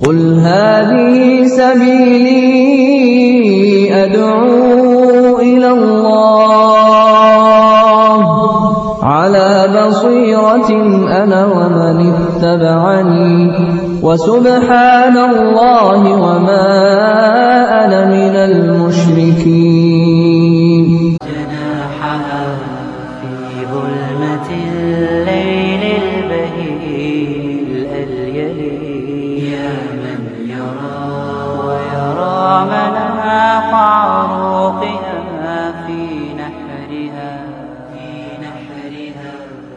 قل هذه سبيلي أدعو إلى الله على بصيرة أنا ومن اتبعني وسبحان الله وما أنا من المشركين جناحها في ظلمة الليل البهيل الأليل يا من يرى ويرى مناق عروقها في نحرها في نحرها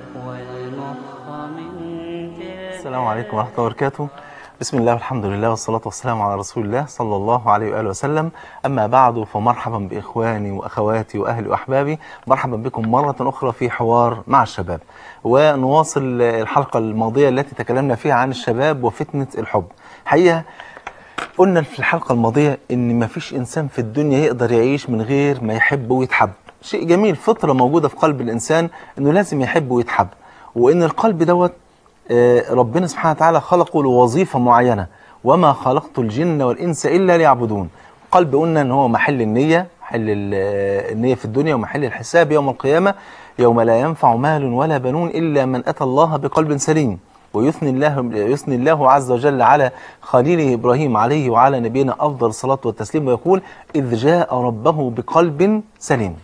والمخ من تلك السلام عليكم ورحمة الله وبركاته بسم الله والحمد لله والصلاة والسلام على رسول الله صلى الله عليه وآله وسلم أما بعد فمرحبا بإخواني وأخواتي وأهلي وأحبابي مرحبا بكم مرة أخرى في حوار مع الشباب ونواصل الحلقة الماضية التي تكلمنا فيها عن الشباب وفتنة الحب حقيقة قلنا في الحلقة الماضية إن مفيش إنسان في الدنيا يقدر يعيش من غير ما يحب ويتحب شيء جميل فطرة موجودة في قلب الإنسان إنه لازم يحب ويتحب وإن القلب دوت آه، ربنا سبحانه وتعالى خلقه لوظيفة معينة وما خلقت الجن والإنس إلا ليعبدون قلب قلنا إن هو محل النية محل ال- آه، النية في الدنيا ومحل الحساب يوم القيامة يوم لا ينفع مال ولا بنون إلا من أتى الله بقلب سليم ويثني الله يثني الله عز وجل على خليله ابراهيم عليه وعلى نبينا افضل الصلاه والتسليم ويقول اذ جاء ربه بقلب سليم.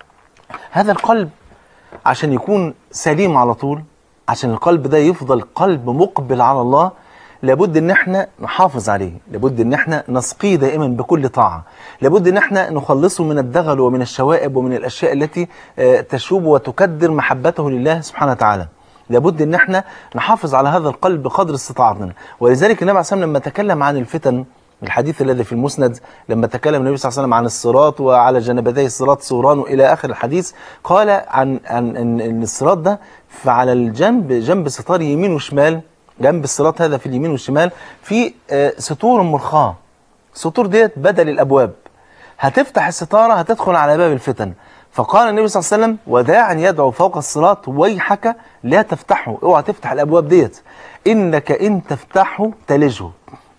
هذا القلب عشان يكون سليم على طول عشان القلب ده يفضل قلب مقبل على الله لابد ان احنا نحافظ عليه لابد ان احنا نسقيه دائما بكل طاعة لابد ان احنا نخلصه من الدغل ومن الشوائب ومن الاشياء التي آه، تشوب وتكدر محبته لله سبحانه وتعالى لابد ان احنا نحافظ على هذا القلب بقدر استطاعتنا ولذلك النبي عليه الصلاه والسلام لما تكلم عن الفتن الحديث الذي في المسند لما تكلم النبي صلى الله عليه وسلم عن الصراط وعلى جنبتي الصراط سوران الى اخر الحديث قال عن عن ان إن الصراط ده فعلى الجنب جنب ستار يمين وشمال جنب الصراط هذا في اليمين والشمال في آه، سطور مرخاه السطور ديت بدل الابواب هتفتح الستاره هتدخل على باب الفتن فقال النبي صلى الله عليه وسلم وداعا يدعو فوق الصراط ويحك لا تفتحه اوعى تفتح الابواب ديت انك ان تفتحه تلجه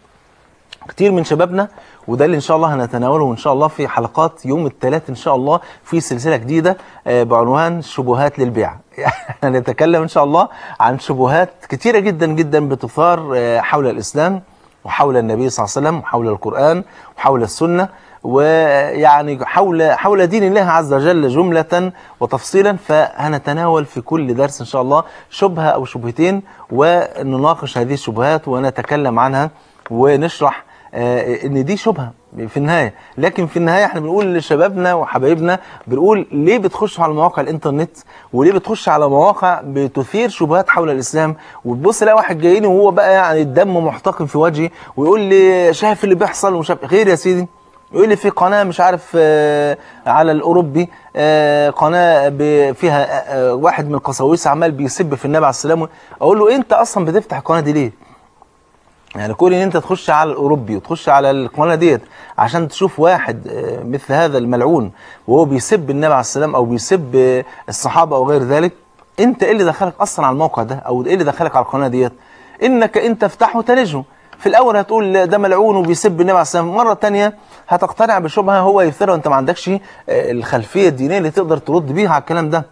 كتير من شبابنا وده اللي ان شاء الله هنتناوله ان شاء الله في حلقات يوم الثلاث ان شاء الله في سلسله جديده آه، بعنوان شبهات للبيع يعني هنتكلم ان شاء الله عن شبهات كتيره جدا جدا بتثار آه، حول الاسلام وحول النبي صلى الله عليه وسلم وحول القران وحول السنه ويعني حول حول دين الله عز وجل جمله وتفصيلا فهنتناول في كل درس ان شاء الله شبهه او شبهتين ونناقش هذه الشبهات ونتكلم عنها ونشرح آه، ان دي شبهه في النهايه لكن في النهايه احنا بنقول لشبابنا وحبايبنا بنقول ليه بتخش على مواقع الانترنت وليه بتخش على مواقع بتثير شبهات حول الاسلام وتبص تلاقي واحد جايني وهو بقى يعني الدم محتقن في وجهي ويقول لي شايف اللي بيحصل ومش عارف غير يا سيدي يقول لي في قناه مش عارف آه، على الاوروبي آه، قناه ب- فيها آه، آه، واحد من القساويس عمال بيسب في النبي عليه السلام اقول له انت اصلا بتفتح القناه دي ليه؟ يعني كون ان انت تخش على الاوروبي وتخش على القناه ديت عشان تشوف واحد آه، مثل هذا الملعون وهو بيسب النبي عليه السلام او بيسب آه، الصحابه او غير ذلك انت ايه اللي دخلك اصلا على الموقع ده او ايه اللي دخلك على القناه ديت انك انت تفتحه تلجه في الاول هتقول ده ملعون وبيسب النبي عليه السلام مره تانية هتقتنع بشبهه هو يثيرها وانت ما عندكش آه، الخلفيه الدينيه اللي تقدر ترد بيها على الكلام ده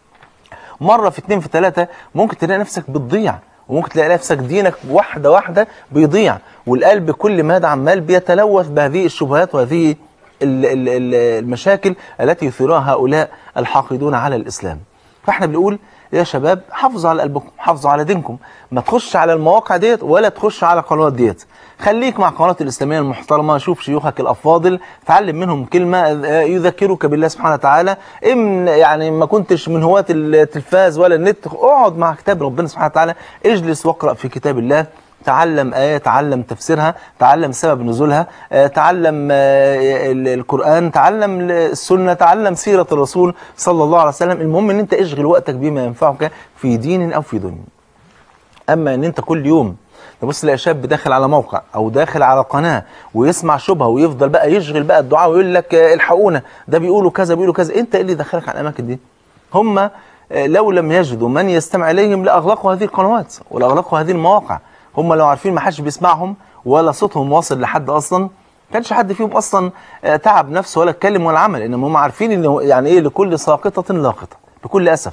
مرة في اتنين في تلاتة ممكن تلاقي نفسك بتضيع وممكن تلاقي نفسك دينك واحدة واحدة بيضيع والقلب كل ما ده عمال بيتلوث بهذه الشبهات وهذه ال- ال- ال- المشاكل التي يثيرها هؤلاء الحاقدون على الإسلام فاحنا بنقول يا شباب حافظوا على قلبكم حافظوا على دينكم ما تخش على المواقع ديت ولا تخش على القنوات ديت خليك مع القنوات الإسلامية المحترمة شوف شيوخك الأفاضل تعلم منهم كلمة آه، يذكرك بالله سبحانه وتعالى إن يعني ما كنتش من هواة التلفاز ولا النت اقعد مع كتاب ربنا سبحانه وتعالى اجلس واقرأ في كتاب الله تعلم آية تعلم تفسيرها تعلم سبب نزولها آه، تعلم آه، ال- القرآن تعلم ال- السنة تعلم سيرة الرسول صلى الله عليه وسلم المهم ان انت اشغل وقتك بما ينفعك في دين او في دنيا اما ان انت كل يوم تبص تلاقي شاب داخل على موقع او داخل على قناه ويسمع شبهه ويفضل بقى يشغل بقى الدعاء ويقول لك آه، الحقونا ده بيقولوا كذا بيقولوا كذا انت ايه اللي دخلك على الاماكن دي هم آه، لو لم يجدوا من يستمع اليهم لاغلقوا هذه القنوات ولاغلقوا هذه المواقع هم لو عارفين ما حدش بيسمعهم ولا صوتهم واصل لحد اصلا ما كانش حد فيهم اصلا آه، تعب نفسه ولا اتكلم ولا عمل انما هم عارفين ان يعني ايه لكل ساقطه لاقطه بكل اسف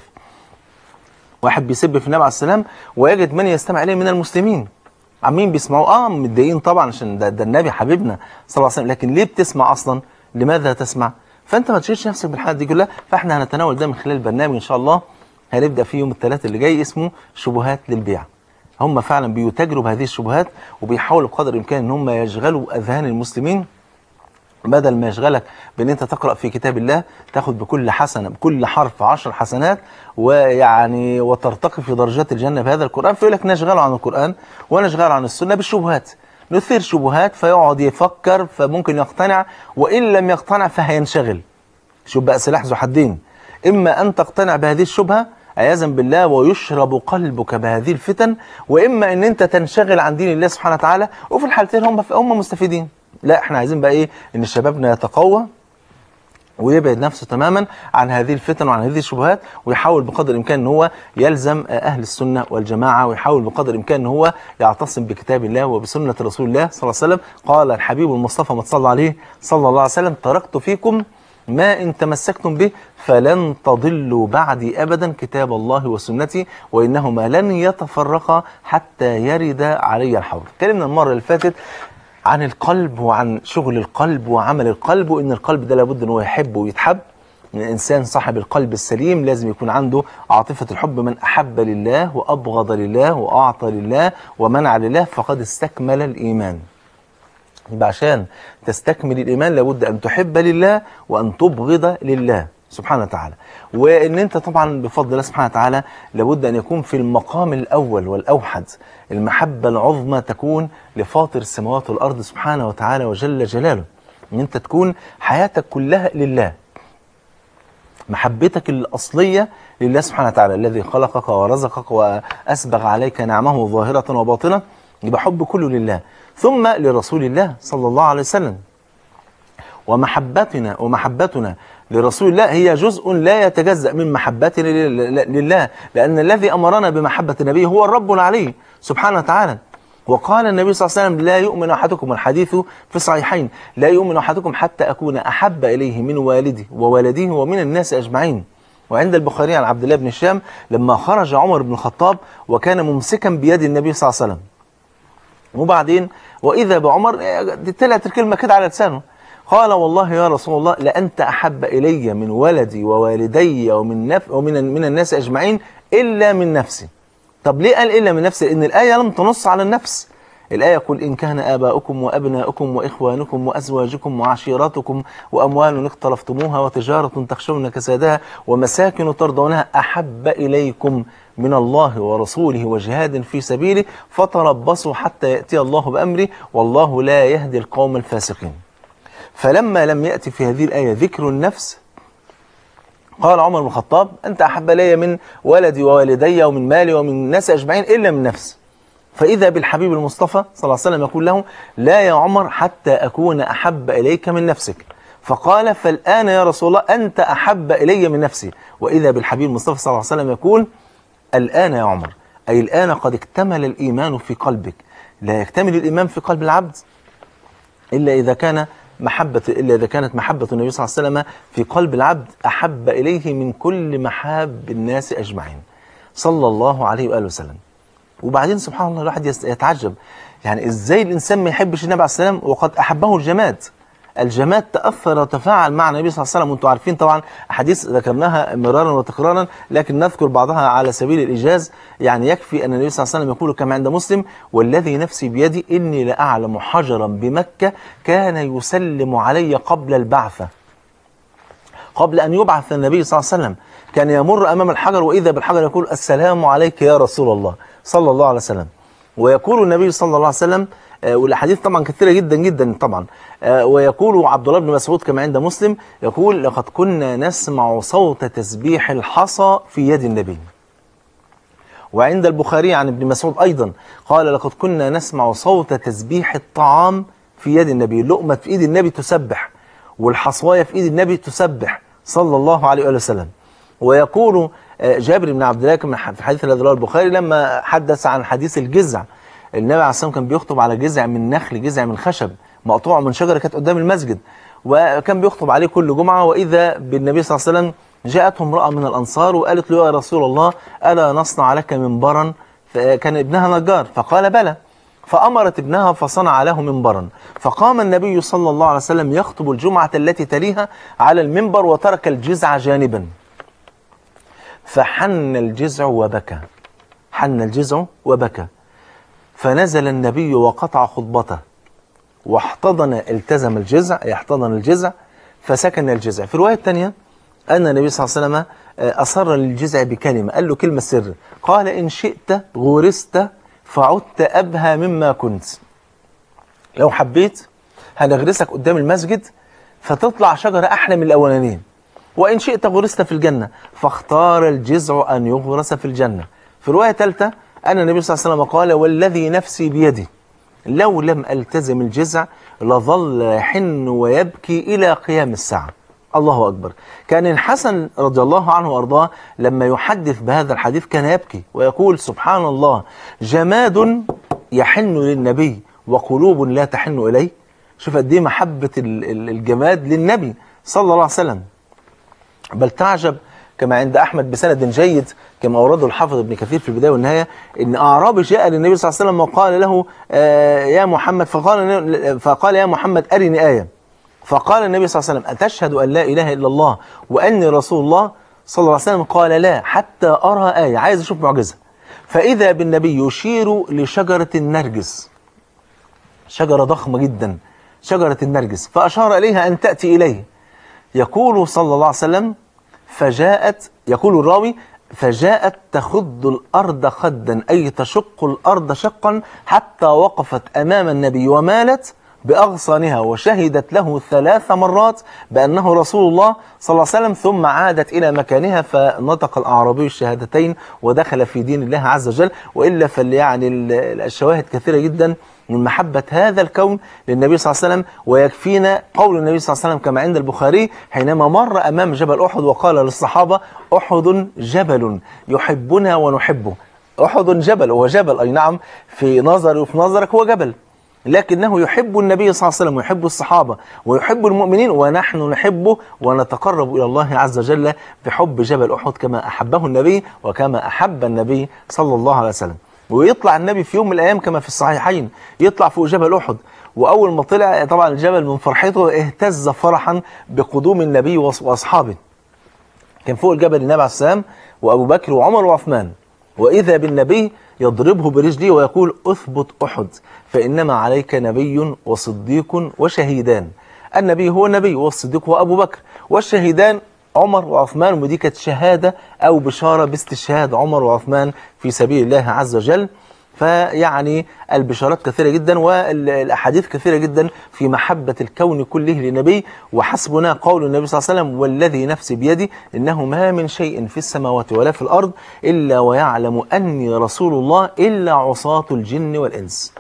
واحد بيسب في النبي عليه السلام ويجد من يستمع اليه من المسلمين عمين بيسمعوا اه متضايقين طبعا عشان ده, ده النبي حبيبنا صلى الله عليه وسلم لكن ليه بتسمع اصلا لماذا تسمع فانت ما تشيلش نفسك بالحاجات دي كلها فاحنا هنتناول ده من خلال البرنامج ان شاء الله هنبدا فيه يوم الثلاث اللي جاي اسمه شبهات للبيع هم فعلا بيتاجروا بهذه الشبهات وبيحاولوا بقدر الامكان ان هم يشغلوا اذهان المسلمين بدل ما يشغلك بان انت تقرا في كتاب الله تاخد بكل حسنه بكل حرف عشر حسنات ويعني وترتقي في درجات الجنه بهذا القران فيقول لك نشغله عن القران ونشغله عن السنه بالشبهات نثير شبهات فيقعد يفكر فممكن يقتنع وان لم يقتنع فهينشغل شوف بقى سلاح ذو حدين اما ان تقتنع بهذه الشبهه عياذا بالله ويشرب قلبك بهذه الفتن واما ان انت تنشغل عن دين الله سبحانه وتعالى وفي الحالتين هم هم مستفيدين لا احنا عايزين بقى ايه ان شبابنا يتقوى ويبعد نفسه تماما عن هذه الفتن وعن هذه الشبهات ويحاول بقدر الامكان ان هو يلزم اهل السنه والجماعه ويحاول بقدر الامكان ان هو يعتصم بكتاب الله وبسنه رسول الله صلى الله عليه وسلم قال الحبيب المصطفى ما صلى عليه صلى الله عليه وسلم تركت فيكم ما ان تمسكتم به فلن تضلوا بعدي ابدا كتاب الله وسنتي وانهما لن يتفرقا حتى يرد علي الحوض. اتكلمنا المره اللي فاتت عن القلب وعن شغل القلب وعمل القلب وان القلب ده لابد ان هو يحب ويتحب ان الانسان صاحب القلب السليم لازم يكون عنده عاطفه الحب من احب لله وابغض لله واعطى لله ومنع لله فقد استكمل الايمان يبقى عشان تستكمل الايمان لابد ان تحب لله وان تبغض لله سبحانه وتعالى وان انت طبعا بفضل الله سبحانه وتعالى لابد ان يكون في المقام الاول والاوحد المحبه العظمى تكون لفاطر السماوات والارض سبحانه وتعالى وجل جلاله ان انت تكون حياتك كلها لله محبتك الأصلية لله سبحانه وتعالى الذي خلقك ورزقك وأسبغ عليك نعمه ظاهرة وباطنة يبقى حب كله لله ثم لرسول الله صلى الله عليه وسلم ومحبتنا ومحبتنا لرسول الله هي جزء لا يتجزأ من محبتنا لل- لله لأن الذي أمرنا بمحبة النبي هو الرب العلي سبحانه وتعالى وقال النبي صلى الله عليه وسلم لا يؤمن أحدكم الحديث في الصحيحين لا يؤمن أحدكم حتى أكون أحب إليه من والدي وولده ومن الناس أجمعين وعند البخاري عن عبد الله بن الشام لما خرج عمر بن الخطاب وكان ممسكا بيد النبي صلى الله عليه وسلم وبعدين وإذا بعمر دي طلعت الكلمة كده على لسانه قال والله يا رسول الله لأنت أحب إلي من ولدي ووالدي ومن نف ومن من الناس أجمعين إلا من نفسي طب ليه قال إلا من نفسي لأن الآية لم تنص على النفس الآية قل إن كان آباؤكم وأبناؤكم وإخوانكم وأزواجكم وعشيرتكم وأموال اقترفتموها وتجارة تخشون كسادها ومساكن ترضونها أحب إليكم من الله ورسوله وجهاد في سبيله فتربصوا حتى يأتي الله بأمره والله لا يهدي القوم الفاسقين فلما لم يأتي في هذه الآية ذكر النفس قال عمر بن الخطاب أنت أحب إلي من ولدي ووالدي ومن مالي ومن الناس أجمعين إلا من نفسي فإذا بالحبيب المصطفى صلى الله عليه وسلم يقول له لا يا عمر حتى أكون أحب إليك من نفسك فقال فالآن يا رسول الله أنت أحب إلي من نفسي وإذا بالحبيب المصطفى صلى الله عليه وسلم يقول الآن يا عمر أي الآن قد اكتمل الإيمان في قلبك لا يكتمل الإيمان في قلب العبد إلا إذا كان محبة إلا إذا كانت محبة النبي صلى الله عليه وسلم في قلب العبد أحب إليه من كل محاب الناس أجمعين صلى الله عليه وآله وسلم وبعدين سبحان الله الواحد يس- يتعجب يعني إزاي الإنسان ما يحبش النبي عليه السلام وقد أحبه الجماد الجماد تأثر وتفاعل مع النبي صلى الله عليه وسلم وانتم عارفين طبعا أحاديث ذكرناها مرارا وتكرارا لكن نذكر بعضها على سبيل الإيجاز يعني يكفي أن النبي صلى الله عليه وسلم يقول كما عند مسلم والذي نفسي بيدي إني لأعلم حجرا بمكة كان يسلم علي قبل البعثة قبل أن يبعث النبي صلى الله عليه وسلم كان يمر أمام الحجر وإذا بالحجر يقول السلام عليك يا رسول الله صلى الله عليه وسلم ويقول النبي صلى الله عليه وسلم آه، والأحاديث طبعا كثيرة جدا جدا طبعا آه، ويقول عبد الله بن مسعود كما عند مسلم يقول لقد كنا نسمع صوت تسبيح الحصى في يد النبي وعند البخاري عن ابن مسعود أيضا قال لقد كنا نسمع صوت تسبيح الطعام في يد النبي اللقمة في إيد النبي تسبح والحصواية في إيد النبي تسبح صلى الله عليه وآله وسلم ويقول آه، جابر بن عبد الله كما في الحديث الذي رواه البخاري لما حدث عن حديث الجزع النبي عليه الصلاة والسلام كان بيخطب على جذع من نخل جذع من خشب مقطوع من شجرة كانت قدام المسجد وكان بيخطب عليه كل جمعة وإذا بالنبي صلى الله عليه وسلم جاءته امرأة من الأنصار وقالت له يا رسول الله ألا نصنع لك منبرا كان ابنها نجار فقال بلى فأمرت ابنها فصنع له منبرا فقام النبي صلى الله عليه وسلم يخطب الجمعة التي تليها على المنبر وترك الجزع جانبا فحن الجزع وبكى حن الجزع وبكى فنزل النبي وقطع خطبته واحتضن التزم الجزع يحتضن الجزع فسكن الجزع في الرواية الثانية أن النبي صلى الله عليه وسلم أصر للجزع بكلمة قال له كلمة سر قال إن شئت غرست فعدت أبهى مما كنت لو حبيت هنغرسك قدام المسجد فتطلع شجرة أحلى من الأولانيين وإن شئت غرست في الجنة فاختار الجزع أن يغرس في الجنة في رواية ثالثة أن النبي صلى الله عليه وسلم قال والذي نفسي بيده لو لم ألتزم الجزع لظل يحن ويبكي إلى قيام الساعة الله أكبر كان الحسن رضي الله عنه وأرضاه لما يحدث بهذا الحديث كان يبكي ويقول سبحان الله جماد يحن للنبي وقلوب لا تحن إليه شوف قد ايه محبة الجماد للنبي صلى الله عليه وسلم بل تعجب كما عند أحمد بسند جيد كما أورده الحافظ ابن كثير في البداية والنهاية إن أعرابي جاء للنبي صلى الله عليه وسلم وقال له آه يا محمد فقال, فقال يا محمد أرني آية فقال النبي صلى الله عليه وسلم أتشهد أن لا إله إلا الله وأني رسول الله صلى الله عليه وسلم قال لا حتى أرى آية عايز أشوف معجزة فإذا بالنبي يشير لشجرة النرجس شجرة ضخمة جدا شجرة النرجس فأشار إليها أن تأتي إليه يقول صلى الله عليه وسلم فجاءت يقول الراوي فجاءت تخض الأرض خدا أي تشق الأرض شقا حتى وقفت أمام النبي ومالت بأغصانها وشهدت له ثلاث مرات بأنه رسول الله صلى الله عليه وسلم ثم عادت إلى مكانها فنطق الأعرابي الشهادتين ودخل في دين الله عز وجل وإلا فليعني الشواهد كثيرة جدا من محبة هذا الكون للنبي صلى الله عليه وسلم ويكفينا قول النبي صلى الله عليه وسلم كما عند البخاري حينما مر أمام جبل أحد وقال للصحابة أحد جبل يحبنا ونحبه أحد جبل هو جبل أي نعم في نظري وفي نظرك هو جبل لكنه يحب النبي صلى الله عليه وسلم ويحب الصحابة ويحب المؤمنين ونحن نحبه ونتقرب إلى الله عز وجل بحب جبل أحد كما أحبه النبي وكما أحب النبي صلى الله عليه وسلم ويطلع النبي في يوم من الأيام كما في الصحيحين يطلع فوق جبل أحد وأول ما طلع طبعا الجبل من فرحته اهتز فرحا بقدوم النبي وأصحابه كان فوق الجبل النبي عليه السلام وأبو بكر وعمر وعثمان وإذا بالنبي يضربه برجله ويقول أثبت أحد فإنما عليك نبي وصديق وشهيدان النبي هو النبي والصديق هو أبو بكر والشهيدان عمر وعثمان ودي كانت شهادة أو بشارة باستشهاد عمر وعثمان في سبيل الله عز وجل فيعني البشارات كثيرة جدا والأحاديث كثيرة جدا في محبة الكون كله للنبي وحسبنا قول النبي صلى الله عليه وسلم والذي نفسي بيدي إنه ما من شيء في السماوات ولا في الأرض إلا ويعلم أني رسول الله إلا عصاة الجن والإنس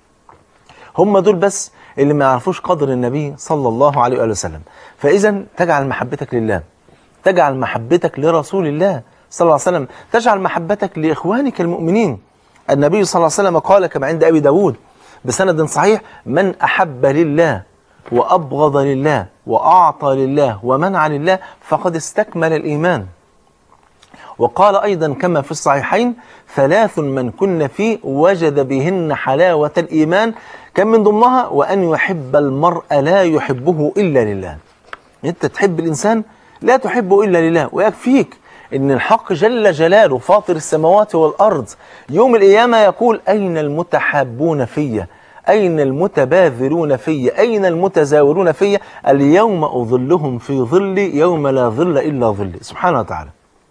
هم دول بس اللي ما يعرفوش قدر النبي صلى الله عليه وآله وسلم فإذا تجعل محبتك لله تجعل محبتك لرسول الله صلى الله عليه وسلم تجعل محبتك لإخوانك المؤمنين النبي صلى الله عليه وسلم قال كما عند أبي داود بسند صحيح من أحب لله وأبغض لله وأعطى لله ومنع لله فقد استكمل الإيمان وقال أيضا كما في الصحيحين ثلاث من كن فيه وجد بهن حلاوة الإيمان كان من ضمنها وأن يحب المرء لا يحبه إلا لله أنت تحب الإنسان لا تحبه إلا لله ويكفيك إن الحق جل جلاله فاطر السماوات والأرض يوم القيامة يقول أين المتحابون في أين المتباذلون في أين المتزاورون في اليوم أظلهم في ظلي يوم لا ظل إلا ظلي سبحانه وتعالى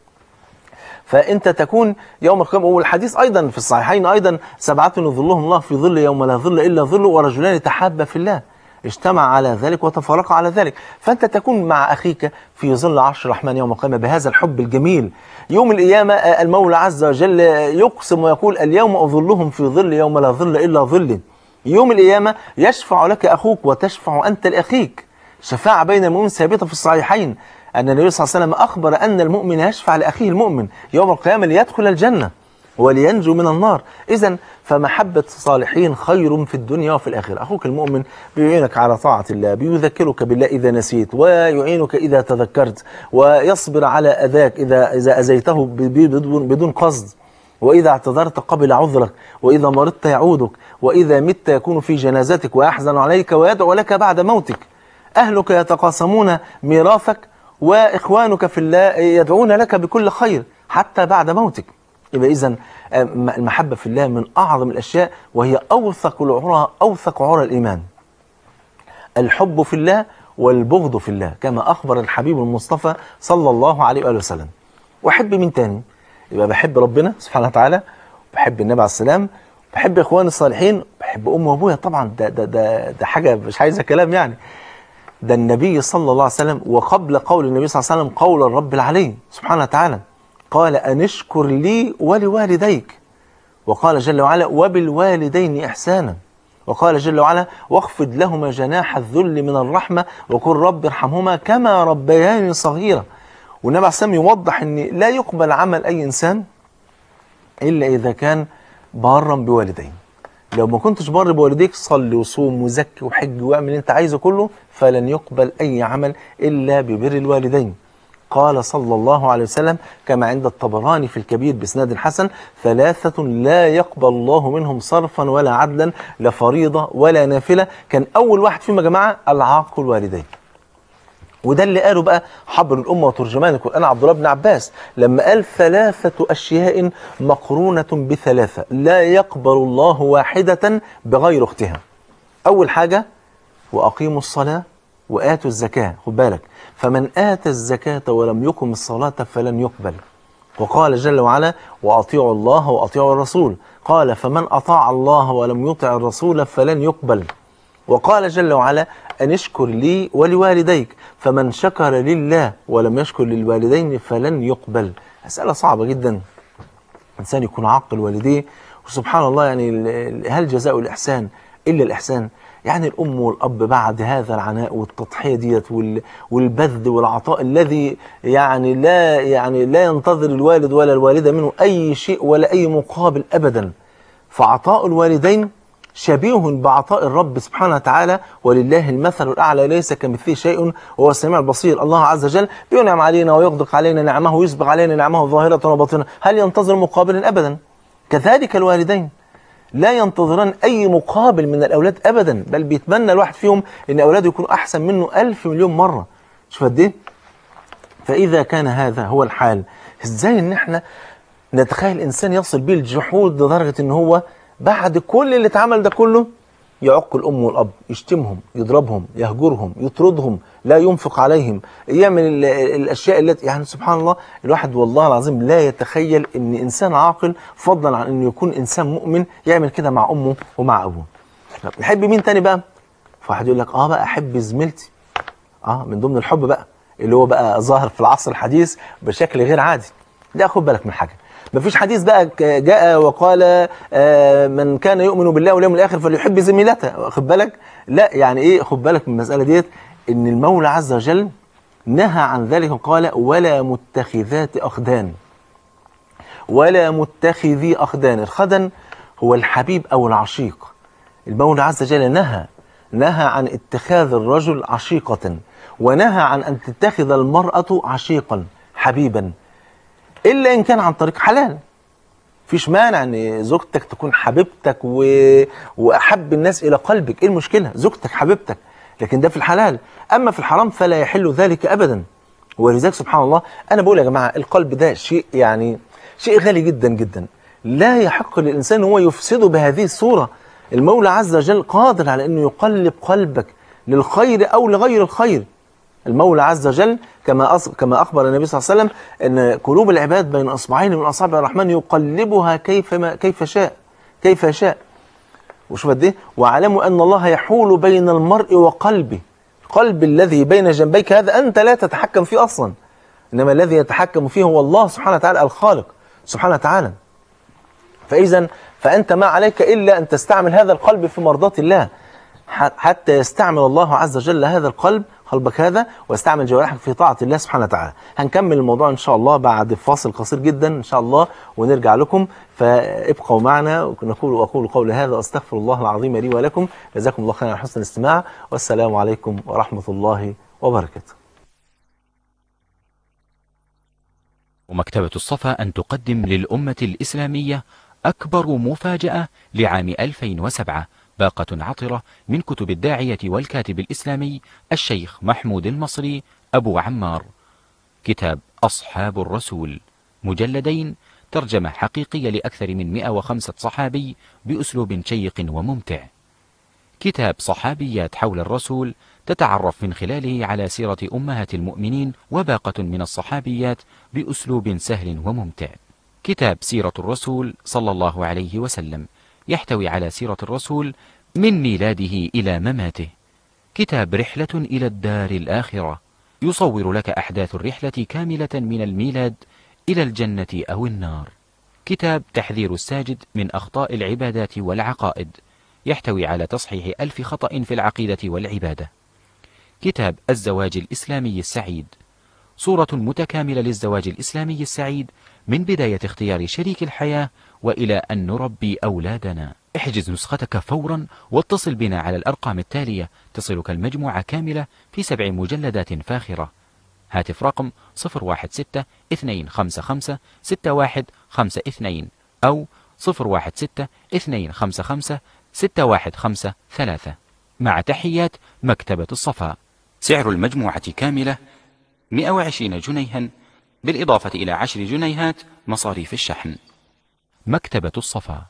فأنت تكون يوم القيامة والحديث أيضا في الصحيحين أيضا سبعة يظلهم الله في ظل يوم لا ظل إلا ظله ورجلان تحابا في الله اجتمع على ذلك وتفرق على ذلك فأنت تكون مع أخيك في ظل عرش الرحمن يوم القيامة بهذا الحب الجميل يوم القيامة المولى عز وجل يقسم ويقول اليوم أظلهم في ظل يوم لا ظل إلا ظلي يوم القيامة يشفع لك أخوك وتشفع أنت لأخيك شفاعة بين المؤمن ثابتة في الصحيحين أن النبي صلى الله عليه وسلم أخبر أن المؤمن يشفع لأخيه المؤمن يوم القيامة ليدخل الجنة ولينجو من النار إذا فمحبة الصالحين خير في الدنيا وفي الآخرة أخوك المؤمن بيعينك على طاعة الله بيذكرك بالله إذا نسيت ويعينك إذا تذكرت ويصبر على أذاك إذا إذا أذيته بدون بدون قصد وإذا اعتذرت قبل عذرك وإذا مرضت يعودك وإذا مت يكون في جنازتك ويحزن عليك ويدعو لك بعد موتك أهلك يتقاسمون ميراثك وإخوانك في الله يدعون لك بكل خير حتى بعد موتك يبقى إذا المحبة في الله من أعظم الأشياء وهي أوثق العرى أوثق عرى الإيمان الحب في الله والبغض في الله كما أخبر الحبيب المصطفى صلى الله عليه وآله وسلم وأحب مين تاني يبقى بحب ربنا سبحانه وتعالى بحب النبي عليه السلام بحب إخواني الصالحين بحب أمي وأبويا طبعا ده, ده, ده, ده حاجة مش عايزة كلام يعني ده النبي صلى الله عليه وسلم وقبل قول النبي صلى الله عليه وسلم قول الرب العلي سبحانه وتعالى قال أن اشكر لي ولوالديك وقال جل وعلا وبالوالدين إحسانا وقال جل وعلا واخفض لهما جناح الذل من الرحمة وقل رب ارحمهما كما ربياني صغيرا والنبي عليه السلام يوضح أن لا يقبل عمل أي إنسان إلا إذا كان بارا بوالدين لو ما كنتش بار بوالديك صلي وصوم وزكي وحج واعمل اللي انت عايزه كله فلن يقبل أي عمل إلا ببر الوالدين قال صلى الله عليه وسلم كما عند الطبراني في الكبير بإسناد حسن ثلاثة لا يقبل الله منهم صرفا ولا عدلا لا فريضة ولا نافلة كان أول واحد فيهم يا جماعة العاق الوالدين وده اللي قاله بقى حبر الأمة وترجمان القرآن عبد الله بن عباس لما قال ثلاثة أشياء مقرونة بثلاثة لا يقبل الله واحدة بغير أختها أول حاجة وأقيموا الصلاة وآتوا الزكاة خد بالك فمن آتى الزكاة ولم يقم الصلاة فلن يقبل وقال جل وعلا وأطيعوا الله وأطيعوا الرسول قال فمن أطاع الله ولم يطع الرسول فلن يقبل وقال جل وعلا أن اشكر لي ولوالديك فمن شكر لله ولم يشكر للوالدين فلن يقبل مسألة صعبة جدا إنسان يكون عاقل والديه وسبحان الله يعني هل جزاء الإحسان إلا الإحسان يعني الأم والأب بعد هذا العناء والتضحية ديت والبذل والعطاء الذي يعني لا يعني لا ينتظر الوالد ولا الوالدة منه أي شيء ولا أي مقابل أبدا فعطاء الوالدين شبيه بعطاء الرب سبحانه وتعالى ولله المثل الأعلى ليس كمثله شيء وهو السميع البصير الله عز وجل بينعم علينا ويغدق علينا نعمه ويسبغ علينا نعمه ظاهرة وباطنة هل ينتظر مقابل أبدا كذلك الوالدين لا ينتظران أي مقابل من الأولاد أبدا بل بيتمنى الواحد فيهم أن أولاده يكونوا أحسن منه ألف مليون مرة شوف قد إيه فإذا كان هذا هو الحال إزاي إن إحنا نتخيل إنسان يصل بيه الجحود لدرجة إن هو بعد كل اللي اتعمل ده كله يعق الأم والأب يشتمهم يضربهم يهجرهم يطردهم لا ينفق عليهم يعمل ال- الأشياء التي يعني سبحان الله الواحد والله العظيم لا يتخيل أن إنسان عاقل فضلا عن أنه يكون إنسان مؤمن يعمل كده مع أمه ومع أبوه طب نحب مين تاني بقى فواحد يقول لك اه بقى أحب زميلتي اه من ضمن الحب بقى اللي هو بقى ظاهر في العصر الحديث بشكل غير عادي لا خد بالك من حاجه مفيش حديث بقى ك- جاء وقال آه، من كان يؤمن بالله واليوم الاخر فليحب زميلته خد بالك لا يعني ايه خد بالك من المساله ديت ان المولى عز وجل نهى عن ذلك وقال ولا متخذات اخدان ولا متخذي اخدان الخدن هو الحبيب او العشيق المولى عز وجل نهى نهى عن اتخاذ الرجل عشيقة ونهى عن أن تتخذ المرأة عشيقا حبيبا إلا إن كان عن طريق حلال فيش مانع ان زوجتك تكون حبيبتك و... واحب الناس الى قلبك ايه المشكله زوجتك حبيبتك لكن ده في الحلال اما في الحرام فلا يحل ذلك ابدا ولذلك سبحان الله انا بقول يا جماعه القلب ده شيء يعني شيء غالي جدا جدا لا يحق للانسان هو يفسده بهذه الصوره المولى عز وجل قادر على انه يقلب قلبك للخير او لغير الخير المولى عز وجل كما أص... كما اخبر النبي صلى الله عليه وسلم ان قلوب العباد بين اصبعين من اصابع الرحمن يقلبها كيف ما كيف شاء كيف يشاء وشوف قد ايه واعلموا ان الله يحول بين المرء وقلبه قلب الذي بين جنبيك هذا انت لا تتحكم فيه اصلا انما الذي يتحكم فيه هو الله سبحانه وتعالى الخالق سبحانه وتعالى فاذا فانت ما عليك الا ان تستعمل هذا القلب في مرضاه الله ح- حتى يستعمل الله عز وجل هذا القلب قلبك هذا واستعمل جوارحك في طاعة الله سبحانه وتعالى هنكمل الموضوع إن شاء الله بعد فاصل قصير جدا إن شاء الله ونرجع لكم فابقوا معنا ونقول وأقول قولي هذا أستغفر الله العظيم لي ولكم جزاكم الله خيرا على حسن الاستماع والسلام عليكم ورحمة الله وبركاته ومكتبة الصفا أن تقدم للأمة الإسلامية أكبر مفاجأة لعام 2007 باقة عطرة من كتب الداعية والكاتب الإسلامي الشيخ محمود المصري أبو عمار كتاب أصحاب الرسول مجلدين ترجمة حقيقية لأكثر من 105 صحابي بأسلوب شيق وممتع كتاب صحابيات حول الرسول تتعرف من خلاله على سيرة أمهات المؤمنين وباقة من الصحابيات بأسلوب سهل وممتع كتاب سيرة الرسول صلى الله عليه وسلم يحتوي على سيرة الرسول من ميلاده إلى مماته كتاب رحلة إلى الدار الآخرة يصور لك أحداث الرحلة كاملة من الميلاد إلى الجنة أو النار كتاب تحذير الساجد من أخطاء العبادات والعقائد يحتوي على تصحيح ألف خطأ في العقيدة والعبادة كتاب الزواج الإسلامي السعيد صورة متكاملة للزواج الإسلامي السعيد من بداية اختيار شريك الحياة وإلى أن نربي أولادنا احجز نسختك فورا واتصل بنا على الأرقام التالية تصلك المجموعة كاملة في سبع مجلدات فاخرة هاتف رقم 016 255 6152 أو 016 255 6153 مع تحيات مكتبة الصفا سعر المجموعة كاملة 120 جنيها بالإضافة إلى 10 جنيهات مصاريف الشحن مكتبة الصفا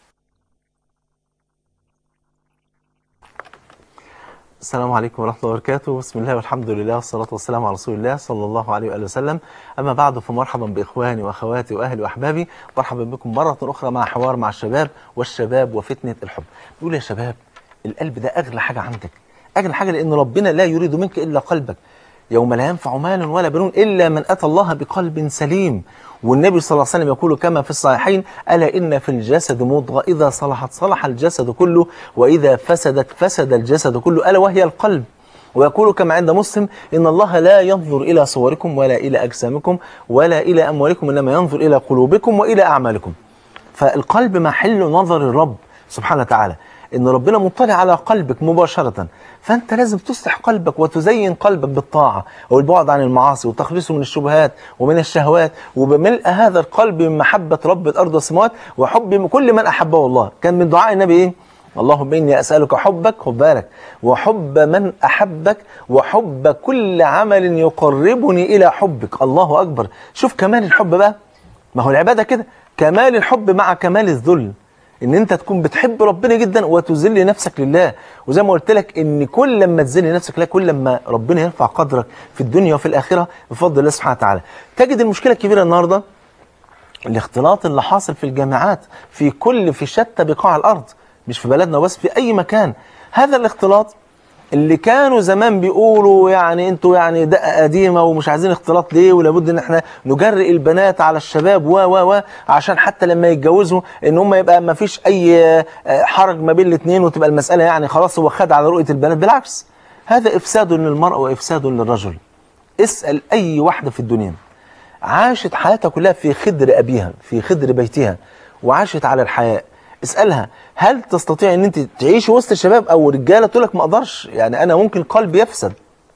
السلام عليكم ورحمة الله وبركاته بسم الله والحمد لله والصلاة والسلام على رسول الله صلى الله عليه وآله وسلم أما بعد فمرحبا بإخواني وأخواتي وأهلي وأحبابي مرحبا بكم مرة أخرى مع حوار مع الشباب والشباب وفتنة الحب بيقول يا شباب القلب ده أغلى حاجة عندك أغلى حاجة لأن ربنا لا يريد منك إلا قلبك يوم لا ينفع مال ولا بنون إلا من أتى الله بقلب سليم والنبي صلى الله عليه وسلم يقول كما في الصحيحين ألا إن في الجسد مضغة إذا صلحت صلح الجسد كله وإذا فسدت فسد الجسد كله ألا وهي القلب ويقول كما عند مسلم إن الله لا ينظر إلى صوركم ولا إلى أجسامكم ولا إلى أموالكم إنما ينظر إلى قلوبكم وإلى أعمالكم فالقلب محل نظر الرب سبحانه وتعالى ان ربنا مطلع على قلبك مباشرة فانت لازم تصلح قلبك وتزين قلبك بالطاعة والبعد عن المعاصي وتخلصه من الشبهات ومن الشهوات وبملء هذا القلب من محبة رب الارض والسماوات وحب كل من احبه الله كان من دعاء النبي ايه اللهم اني اسالك حبك خد بالك وحب من احبك وحب كل عمل يقربني الى حبك الله اكبر شوف كمال الحب بقى ما هو العباده كده كمال الحب مع كمال الذل ان انت تكون بتحب ربنا جدا وتذل نفسك لله وزي ما قلت لك ان كل لما تذل نفسك لله كل لما ربنا يرفع قدرك في الدنيا وفي الاخره بفضل الله سبحانه وتعالى تجد المشكله الكبيره النهارده الاختلاط اللي حاصل في الجامعات في كل في شتى بقاع الارض مش في بلدنا بس في اي مكان هذا الاختلاط اللي كانوا زمان بيقولوا يعني انتوا يعني دقه قديمه ومش عايزين اختلاط ليه ولابد ان احنا نجرئ البنات على الشباب و و و عشان حتى لما يتجوزوا ان هم يبقى ما فيش اي حرج ما بين الاثنين وتبقى المساله يعني خلاص هو خد على رؤيه البنات بالعكس هذا افساد للمرأة وافساد للرجل اسال اي واحده في الدنيا عاشت حياتها كلها في خدر ابيها في خدر بيتها وعاشت على الحياء اسالها هل تستطيع ان انت تعيش وسط الشباب او رجاله تقول لك ما اقدرش يعني انا ممكن قلبي يفسد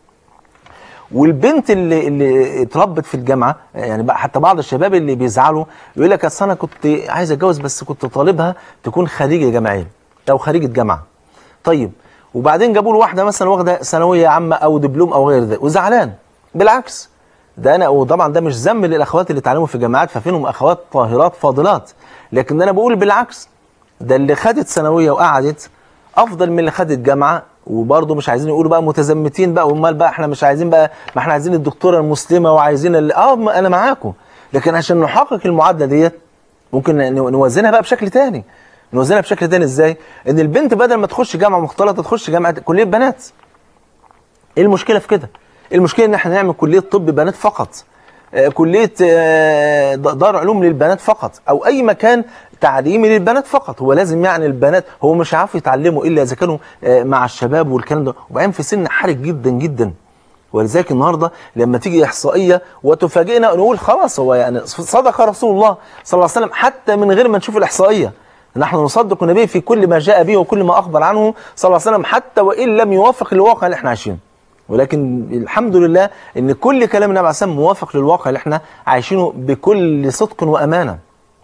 والبنت اللي اللي اتربت في الجامعه يعني بقى حتى بعض الشباب اللي بيزعلوا يقول لك اصل انا كنت عايز اتجوز بس كنت طالبها تكون خريجه جامعيه او خريجه جامعه طيب وبعدين جابوا له واحده مثلا واخده ثانويه عامه او دبلوم او غير ذلك وزعلان بالعكس ده انا وطبعا ده مش ذم للاخوات اللي اتعلموا في الجامعات ففيهم اخوات طاهرات فاضلات لكن انا بقول بالعكس ده اللي خدت ثانويه وقعدت افضل من اللي خدت جامعه وبرضه مش عايزين يقولوا بقى متزمتين بقى وامال بقى احنا مش عايزين بقى ما احنا عايزين الدكتوره المسلمه وعايزين ال... اه ما انا معاكم لكن عشان نحقق المعادله ديت ممكن نوزنها بقى بشكل تاني نوزنها بشكل تاني ازاي ان البنت بدل ما تخش جامعه مختلطه تخش جامعه كليه بنات ايه المشكله في كده المشكله ان احنا نعمل كليه طب بنات فقط آه كليه آه دار علوم للبنات فقط او اي مكان تعليمي للبنات فقط هو لازم يعني البنات هو مش عارف يتعلموا الا اذا كانوا آه مع الشباب والكلام ده وبعدين في سن حرج جدا جدا ولذلك النهارده لما تيجي احصائيه وتفاجئنا نقول خلاص هو يعني صدق رسول الله صلى الله عليه وسلم حتى من غير ما نشوف الاحصائيه نحن نصدق النبي في كل ما جاء به وكل ما اخبر عنه صلى الله عليه وسلم حتى وان لم يوافق الواقع اللي احنا عايشينه ولكن الحمد لله ان كل كلام النبي عليه الصلاه والسلام موافق للواقع اللي احنا عايشينه بكل صدق وامانه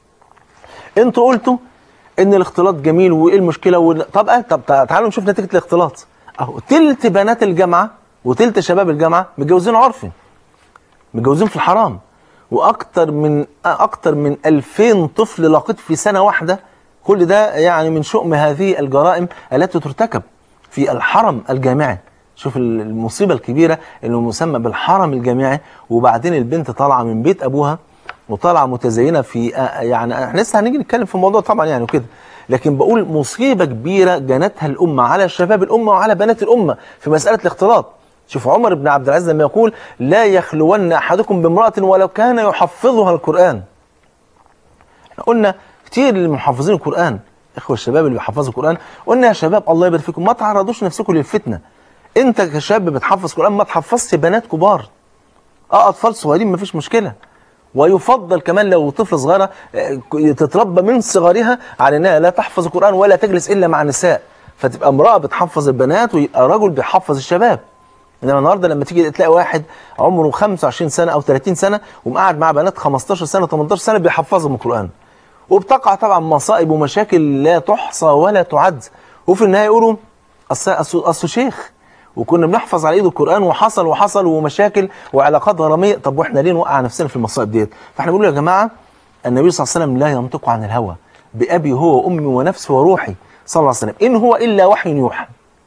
انتوا قلتوا ان الاختلاط جميل وايه المشكله و... طب اه طب تعالوا نشوف نتيجه الاختلاط اهو تلت بنات الجامعه وتلت شباب الجامعه متجوزين عرفي متجوزين في الحرام واكتر من اكتر من 2000 طفل لقيت في سنه واحده كل ده يعني من شؤم هذه الجرائم التي ترتكب في الحرم الجامعي شوف المصيبه الكبيره انه مسمى بالحرم الجامعي وبعدين البنت طالعه من بيت ابوها وطالعه متزينه في آه، يعني احنا لسه هنيجي نتكلم في الموضوع طبعا يعني وكده لكن بقول مصيبه كبيره جنتها الامه على شباب الامه وعلى بنات الامه في مساله الاختلاط شوف عمر بن عبد العزيز لما يقول لا يخلون احدكم بامراه ولو كان يحفظها القران احنا قلنا كتير اللي محافظين القران اخوه الشباب اللي بيحفظوا القران قلنا يا شباب الله يبارك فيكم ما تعرضوش نفسكم للفتنه انت كشاب بتحفظ قران ما تحفظش بنات كبار اه اطفال صغيرين مفيش مشكله ويفضل كمان لو طفل صغيره آه، تتربى من صغرها على انها لا تحفظ القران ولا تجلس الا مع نساء فتبقى امراه بتحفظ البنات ويبقى رجل بيحفظ الشباب انما النهارده لما تيجي تلاقي واحد عمره 25 سنه او 30 سنه ومقعد مع بنات 15 سنه 18 سنه بيحفظهم القران وبتقع طبعا مصائب ومشاكل لا تحصى ولا تعد وفي النهايه يقولوا اصل اصل أصل شيخ وكنا بنحفظ على ايده القران وحصل وحصل ومشاكل وعلاقات غراميه طب واحنا ليه نوقع نفسنا في المصائب ديت فاحنا بنقول يا جماعه النبي صلى الله عليه وسلم لا ينطق عن الهوى بابي هو وامي ونفسي وروحي صلى الله عليه وسلم ان هو الا وحي يوحى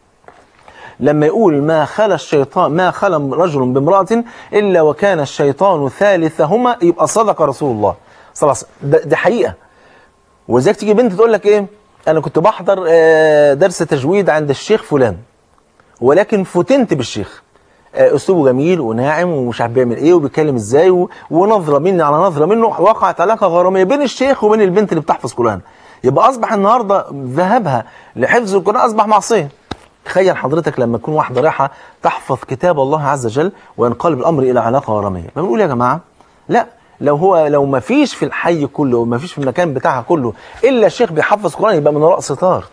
لما يقول ما خلا الشيطان ما خلا رجل بامرأة إلا وكان الشيطان ثالثهما يبقى صدق رسول الله صلى الله عليه وسلم ده- دي حقيقة وزيك تيجي بنت تقول لك إيه أنا كنت بحضر آه، درس تجويد عند الشيخ فلان ولكن فتنت بالشيخ آه، اسلوبه جميل وناعم ومش عارف بيعمل ايه وبيتكلم ازاي و- ونظره مني على نظره منه وقعت علاقه غراميه بين الشيخ وبين البنت اللي بتحفظ قران يبقى اصبح النهارده ذهابها لحفظ القران اصبح معصيه تخيل حضرتك لما تكون واحده رايحه تحفظ كتاب الله عز وجل وينقلب الامر الى علاقه غراميه بنقول يا جماعه لا لو هو لو ما فيش في الحي كله وما فيش في المكان بتاعها كله الا الشيخ بيحفظ قران يبقى من وراء ستار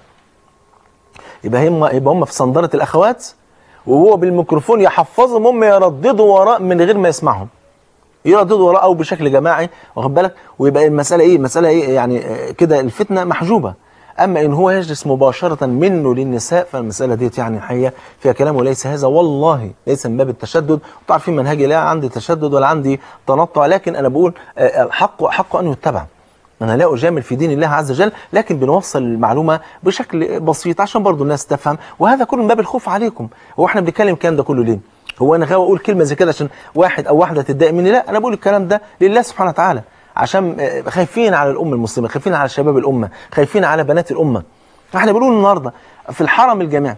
يبقى هم يبقى هم في صندرة الأخوات وهو بالميكروفون يحفظهم هم يرددوا وراء من غير ما يسمعهم يرددوا وراء أو بشكل جماعي واخد بالك ويبقى المسألة إيه مسألة إيه يعني آه، كده الفتنة محجوبة أما إن هو يجلس مباشرة منه للنساء فالمسألة ديت يعني حقيقة فيها كلام وليس هذا والله ليس من باب التشدد طبعا في منهجي لا عندي تشدد ولا عندي تنطع لكن أنا بقول آه، الحق حق أن يتبع أنا لا أجامل في دين الله عز وجل لكن بنوصل المعلومة بشكل بسيط عشان برضو الناس تفهم وهذا كله من باب الخوف عليكم هو احنا بنتكلم الكلام ده كله ليه؟ هو أنا غاوي أقول كلمة زي كده عشان واحد أو واحدة تتضايق مني لا أنا بقول الكلام ده لله سبحانه وتعالى عشان آه، خايفين على الأمة المسلمة خايفين على شباب الأمة خايفين على بنات الأمة احنا بنقول النهاردة في الحرم الجامعي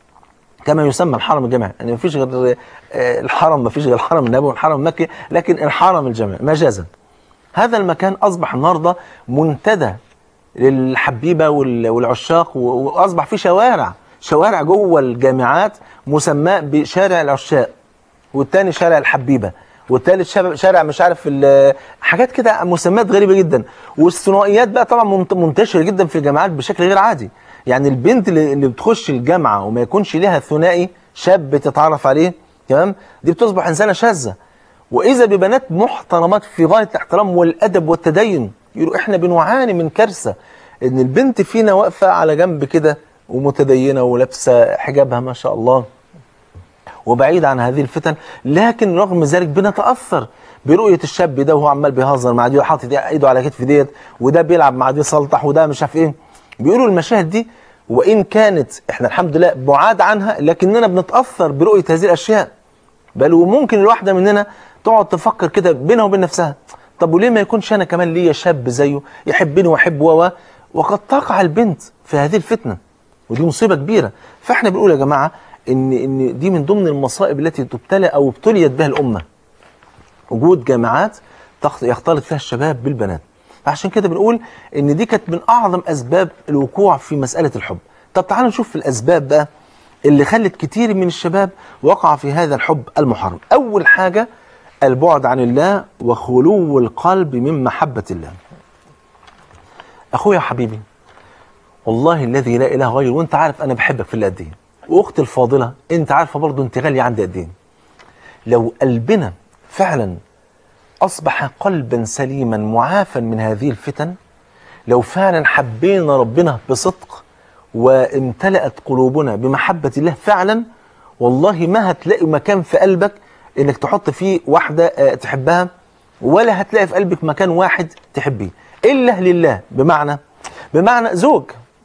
كما يسمى الحرم الجامعي يعني مفيش غير آه، الحرم مفيش غير الحرم النبوي والحرم المكي لكن الحرم الجامعي مجازا هذا المكان أصبح النهاردة منتدى للحبيبة وال- والعشاق و- وأصبح في شوارع شوارع جوه الجامعات مسماه بشارع العشاق والتاني شارع الحبيبة والتالت شارع- شارع مش عارف ال- حاجات كده مسميات غريبة جدا والثنائيات بقى طبعا منت- منتشرة جدا في الجامعات بشكل غير عادي يعني البنت اللي اللي بتخش الجامعة وما يكونش لها ثنائي شاب تتعرف عليه تمام دي بتصبح إنسانة شاذة واذا ببنات محترمات في غايه الاحترام والادب والتدين يقولوا احنا بنعاني من كارثه ان البنت فينا واقفه على جنب كده ومتدينه ولابسه حجابها ما شاء الله وبعيد عن هذه الفتن لكن رغم ذلك بنتاثر برؤيه الشاب ده وهو عمال بيهزر مع دي وحاطط ايده على كتف ديت وده بيلعب مع دي سلطح وده مش عارف ايه بيقولوا المشاهد دي وان كانت احنا الحمد لله بعاد عنها لكننا بنتاثر برؤيه هذه الاشياء بل وممكن الواحده مننا تقعد تفكر كده بينها وبين نفسها طب وليه ما يكونش انا كمان ليا شاب زيه يحبني واحب و وقد تقع البنت في هذه الفتنه ودي مصيبه كبيره فاحنا بنقول يا جماعه ان ان دي من ضمن المصائب التي تبتلى او ابتليت بها الامه وجود جامعات تخت- يختلط فيها الشباب بالبنات فعشان كده بنقول ان دي كانت من اعظم اسباب الوقوع في مساله الحب طب تعالوا نشوف في الاسباب بقى اللي خلت كتير من الشباب وقع في هذا الحب المحرم أول حاجة البعد عن الله وخلو القلب من محبة الله أخويا حبيبي والله الذي لا إله غيره وأنت عارف أنا بحبك في الله قد إيه وأختي الفاضلة أنت عارفة برضه أنت غالية عندي قد إيه لو قلبنا فعلا أصبح قلبا سليما معافا من هذه الفتن لو فعلا حبينا ربنا بصدق وامتلأت قلوبنا بمحبة الله فعلا والله ما هتلاقي مكان في قلبك انك تحط فيه واحدة آه، تحبها ولا هتلاقي في قلبك مكان واحد تحبيه إلا لله بمعنى بمعنى زوج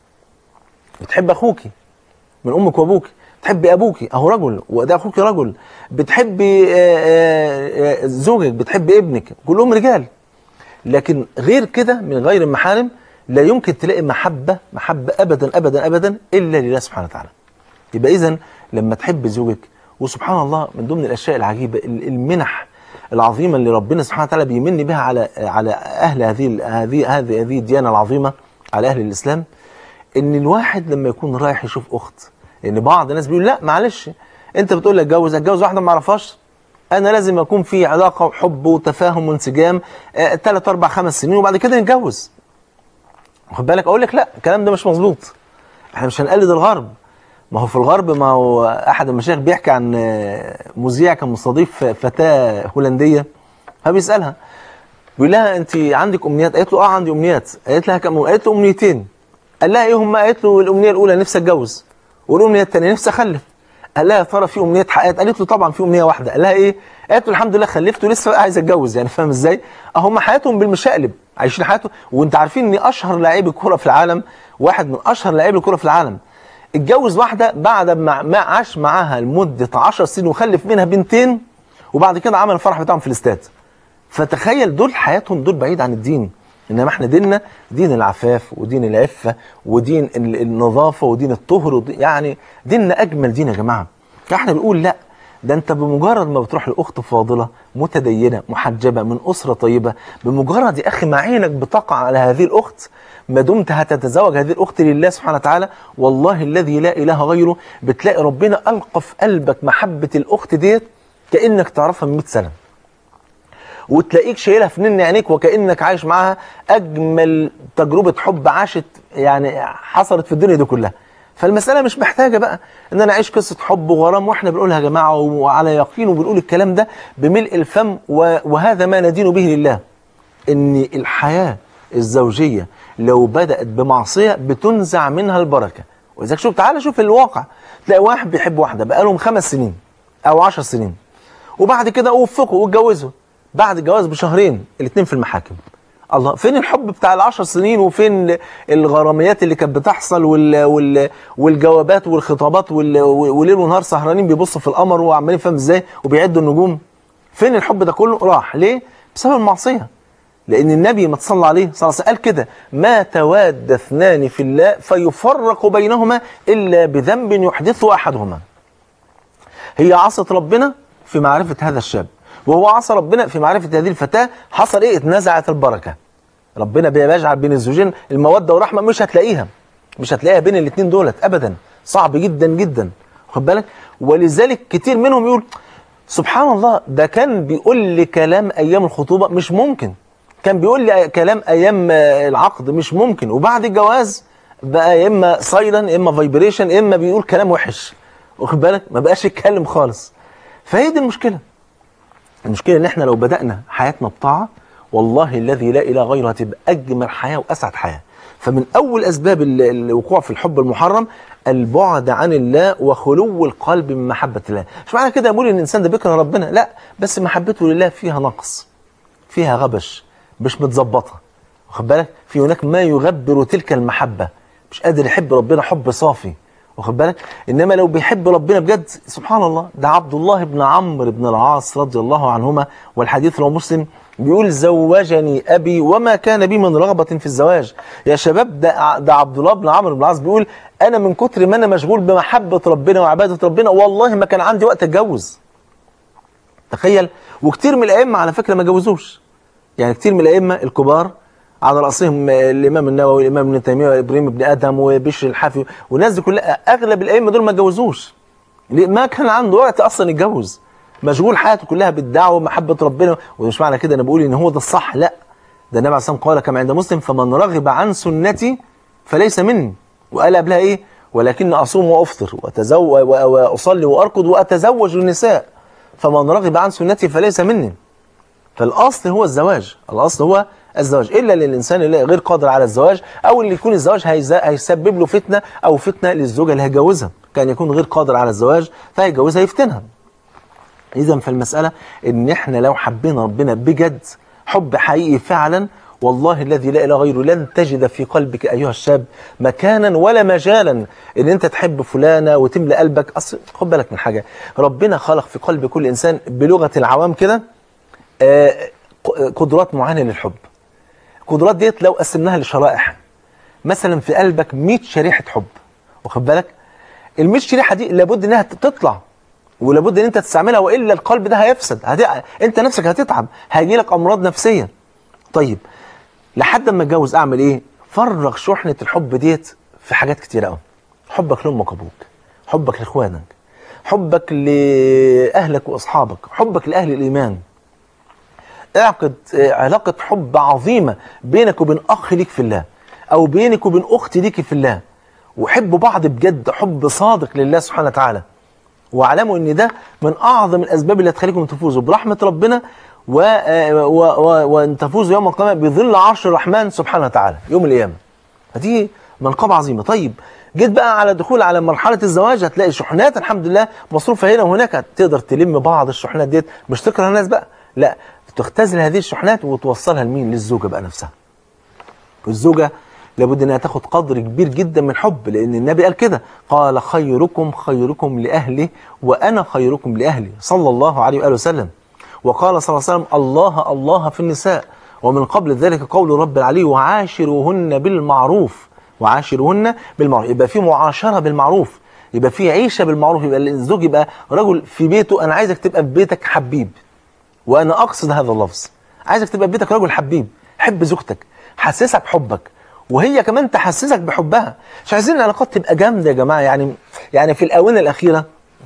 بتحب أخوكي من امك وابوك بتحبي ابوكي اهو رجل وده اخوك رجل بتحبي آه، آه، آه، زوجك بتحبي ابنك كلهم رجال لكن غير كده من غير المحارم لا يمكن تلاقي محبه محبه ابدا ابدا ابدا الا لله سبحانه وتعالى يبقى اذا لما تحب زوجك وسبحان الله من ضمن الاشياء العجيبه ال- المنح العظيمه اللي ربنا سبحانه وتعالى بيمن بها على على اهل هذه ال- هذه هذه هذه الديانه العظيمه على اهل الاسلام ان الواحد لما يكون رايح يشوف اخت ان بعض الناس بيقول لا معلش انت بتقول لي اتجوز اتجوز واحده ما اعرفهاش انا لازم يكون في علاقه وحب وتفاهم وانسجام ثلاث اربع خمس سنين وبعد كده نتجوز واخد بالك اقول لك لا الكلام ده مش مظبوط احنا مش هنقلد الغرب ما هو في الغرب ما هو احد المشايخ بيحكي عن آه، مذيع كان مستضيف فتاه هولنديه فبيسالها بيقول لها انت عندك امنيات قالت له اه عندي امنيات قالت لها كم قالت له امنيتين قال لها ايه هم قالت له الامنيه الاولى نفسي اتجوز والامنيه الثانيه نفسي اخلف قال لها يا ترى في امنيه حققت قالت له طبعا في امنيه واحده قال لها ايه قالت له الحمد لله خلفت ولسه بقى عايز اتجوز يعني فاهم ازاي هم حياتهم بالمشقلب عايشين حياتهم وانت عارفين ان اشهر لاعبي الكوره في العالم واحد من اشهر لاعبي الكوره في العالم اتجوز واحده بعد ما ما عاش معاها لمده 10 سنين وخلف منها بنتين وبعد كده عمل الفرح بتاعهم في الاستاد فتخيل دول حياتهم دول بعيد عن الدين انما احنا ديننا دين العفاف ودين العفه ودين ال- النظافه ودين الطهر ودين يعني ديننا اجمل دين يا جماعه فاحنا بنقول لا ده انت بمجرد ما بتروح لاخت فاضله متدينه محجبه من اسره طيبه بمجرد يا اخي ما عينك بتقع على هذه الاخت ما دمت هتتزوج هذه الاخت لله سبحانه وتعالى والله الذي لا اله غيره بتلاقي ربنا القى في قلبك محبه الاخت ديت كانك تعرفها من 100 سنه وتلاقيك شايلها في نن عينيك وكانك عايش معاها اجمل تجربه حب عاشت يعني حصلت في الدنيا دي كلها فالمساله مش محتاجه بقى ان انا اعيش قصه حب وغرام واحنا بنقولها يا جماعه وعلى يقين وبنقول الكلام ده بملء الفم و- وهذا ما ندين به لله ان الحياه الزوجيه لو بدات بمعصيه بتنزع منها البركه ولذلك شوف تعالى شوف الواقع تلاقي واحد بيحب واحده بقالهم خمس سنين او عشر سنين وبعد كده وفقوا واتجوزوا بعد الجواز بشهرين الاثنين في المحاكم الله فين الحب بتاع العشر سنين وفين الغراميات اللي كانت بتحصل وال وال والجوابات والخطابات وال وليل ونهار سهرانين بيبصوا في القمر وعمالين فاهم ازاي وبيعدوا النجوم فين الحب ده كله راح ليه بسبب المعصيه لان النبي ما تصلى عليه صلى الله عليه وسلم قال كده ما تواد اثنان في الله فيفرق بينهما الا بذنب يحدثه احدهما هي عصت ربنا في معرفة هذا الشاب وهو عصى ربنا في معرفة هذه الفتاة حصل ايه اتنزعت البركة ربنا بيجعل بين الزوجين المودة والرحمة مش هتلاقيها مش هتلاقيها بين الاثنين دولت ابدا صعب جدا جدا واخد بالك ولذلك كتير منهم يقول سبحان الله ده كان بيقول لي كلام ايام الخطوبة مش ممكن كان بيقول لي كلام ايام آه، العقد مش ممكن وبعد الجواز بقى يا اما سايلن يا اما فايبريشن يا اما بيقول كلام وحش واخد بالك ما بقاش يتكلم خالص فهي دي المشكله المشكله ان احنا لو بدانا حياتنا بطاعه والله الذي لا اله غيره هتبقى اجمل حياه واسعد حياه فمن اول اسباب ال- الوقوع في الحب المحرم البعد عن الله وخلو القلب من محبه الله مش معنى كده اقول ان الانسان ده بيكره ربنا لا بس محبته لله فيها نقص فيها غبش مش متظبطه واخد بالك في هناك ما يغبر تلك المحبه مش قادر يحب ربنا حب صافي واخد بالك انما لو بيحب ربنا بجد سبحان الله ده عبد الله بن عمرو بن العاص رضي الله عنهما والحديث رواه مسلم بيقول زوجني ابي وما كان بي من رغبه في الزواج يا شباب ده ده عبد الله بن عمرو بن العاص بيقول انا من كتر ما انا مشغول بمحبه ربنا وعباده ربنا والله ما كان عندي وقت اتجوز تخيل وكتير من الائمه على فكره ما جوزوش يعني كتير من الائمه الكبار على راسهم الامام النووي والامام ابن تيميه وابراهيم بن ادهم وبشر الحافي والناس دي كلها اغلب الائمه دول ما اتجوزوش ليه؟ ما كان عنده وقت اصلا يتجوز مشغول حياته كلها بالدعوه ومحبه ربنا ومش معنى كده انا بقول ان هو ده الصح لا ده النبي عليه الصلاه والسلام قال كما عند مسلم فمن رغب عن سنتي فليس مني وقال قبلها ايه ولكن اصوم وافطر وتزوج واصلي وارقد واتزوج النساء فمن رغب عن سنتي فليس مني فالاصل هو الزواج الاصل هو الزواج الا للانسان اللي غير قادر على الزواج او اللي يكون الزواج هيز- هيسبب له فتنه او فتنه للزوجه اللي هيجوزها كان يكون غير قادر على الزواج فهيجوزها يفتنها اذا فالمساله ان احنا لو حبينا ربنا بجد حب حقيقي فعلا والله الذي لا اله غيره لن تجد في قلبك ايها الشاب مكانا ولا مجالا ان انت تحب فلانه وتملى قلبك اصل خد بالك من حاجه ربنا خلق في قلب كل انسان بلغه العوام كده آه، ق- قدرات معينه للحب القدرات ديت لو قسمناها لشرائح مثلا في قلبك 100 شريحه حب واخد بالك ال 100 شريحه دي لابد انها تطلع ولابد ان انت تستعملها والا القلب ده هيفسد هت... انت نفسك هتتعب هيجي لك امراض نفسيه طيب لحد ما اتجوز اعمل ايه فرغ شحنه الحب ديت في حاجات كتير قوي حبك لامك وابوك حبك لاخوانك حبك لاهلك واصحابك حبك لاهل الايمان اعقد آه، علاقة حب عظيمة بينك وبين أخ ليك في الله أو بينك وبين أخت ليك في الله وحبوا بعض بجد حب صادق لله سبحانه وتعالى واعلموا ان ده من اعظم الاسباب اللي هتخليكم تفوزوا برحمه ربنا و... آه، و... و... وان تفوزوا يوم القيامه بظل عرش الرحمن سبحانه وتعالى يوم القيامه فدي منقبه عظيمه طيب جيت بقى على دخول على مرحله الزواج هتلاقي شحنات الحمد لله مصروفه هنا وهناك تقدر تلم بعض الشحنات ديت مش تكره الناس بقى لا تختزل هذه الشحنات وتوصلها لمين للزوجه بقى نفسها والزوجة لابد انها تاخد قدر كبير جدا من الحب لان النبي قال كده قال خيركم خيركم لاهله وانا خيركم لاهلي صلى الله عليه واله وسلم وقال صلى الله عليه وسلم الله الله في النساء ومن قبل ذلك قول رب العلي وعاشروهن بالمعروف وعاشروهن بالمعروف يبقى في معاشره بالمعروف يبقى في عيشه بالمعروف يبقى الزوج يبقى رجل في بيته انا عايزك تبقى في بيتك حبيب وانا اقصد هذا اللفظ عايزك تبقى في بيتك رجل حبيب حب زوجتك حسسها بحبك وهي كمان تحسسك بحبها مش عايزين العلاقات تبقى جامده يا جماعه يعني يعني في الاونه الاخيره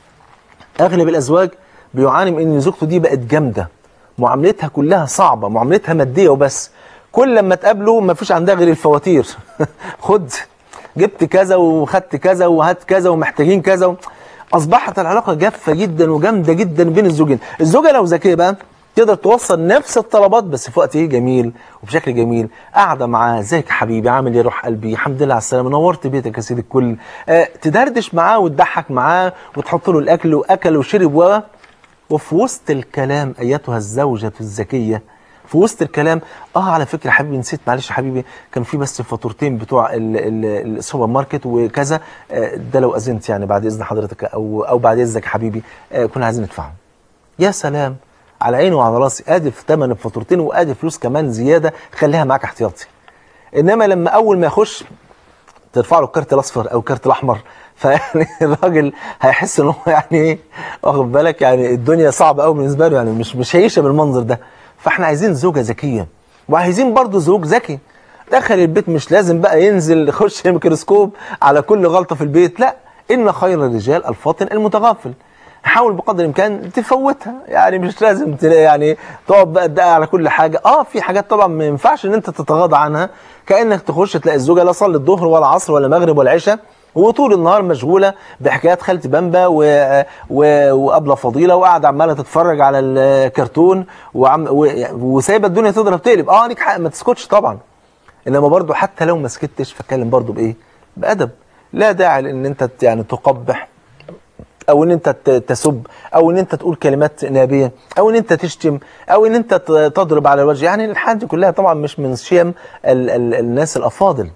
اغلب الازواج بيعاني من ان زوجته دي بقت جامده معاملتها كلها صعبه معاملتها ماديه وبس كل لما تقابله ما فيش عندها غير الفواتير خد جبت كذا وخدت كذا وهات كذا ومحتاجين كذا و... اصبحت العلاقه جافه جدا وجامده جدا بين الزوجين الزوجه لو ذكيه بقى تقدر توصل نفس الطلبات بس في وقت ايه جميل وبشكل جميل قاعده معاه ازيك يا حبيبي عامل ايه روح قلبي الحمد لله على السلامه نورت بيتك يا سيدي الكل آه تدردش معاه وتضحك معاه وتحط له الاكل واكل وشرب و وفي وسط الكلام ايتها الزوجه الذكيه في وسط الكلام اه على فكره حبيبي نسيت معلش يا حبيبي كان في بس الفاتورتين بتوع ال- ال- السوبر ماركت وكذا آه، ده لو اذنت يعني بعد اذن حضرتك او او بعد اذنك يا حبيبي آه، كنا عايزين ندفعهم يا سلام على عيني وعلى راسي ادي في ثمن الفاتورتين وادي فلوس كمان زياده خليها معاك احتياطي انما لما اول ما يخش ترفع له الكارت الاصفر او الكارت الاحمر فيعني الراجل هيحس ان هو يعني ايه واخد بالك يعني الدنيا صعبه قوي بالنسبه له يعني مش مش هيعيشها بالمنظر ده فاحنا عايزين زوجه ذكيه وعايزين برضه زوج ذكي دخل البيت مش لازم بقى ينزل يخش الميكروسكوب على كل غلطه في البيت لا ان خير الرجال الفاطن المتغافل حاول بقدر الامكان تفوتها يعني مش لازم تلاقي يعني تقعد بقى تدقق على كل حاجه اه في حاجات طبعا ما ينفعش ان انت تتغاضى عنها كانك تخش تلاقي الزوجه لا صلت الظهر ولا عصر ولا مغرب ولا عشاء وطول النهار مشغوله بحكايات خالتي بامبا و... و... وابله فضيله وقاعده عماله تتفرج على الكرتون وعم... و... وسايبه الدنيا تضرب تقلب اه ليك حق ما تسكتش طبعا انما برضو حتى لو ما سكتش فاتكلم برضو بايه بادب لا داعي لان انت يعني تقبح او ان انت ت- تسب او ان انت تقول كلمات نابيه او ان انت تشتم او ان انت ت- تضرب على الوجه يعني الحاجات دي كلها طبعا مش من شيم ال ال الناس الافاضل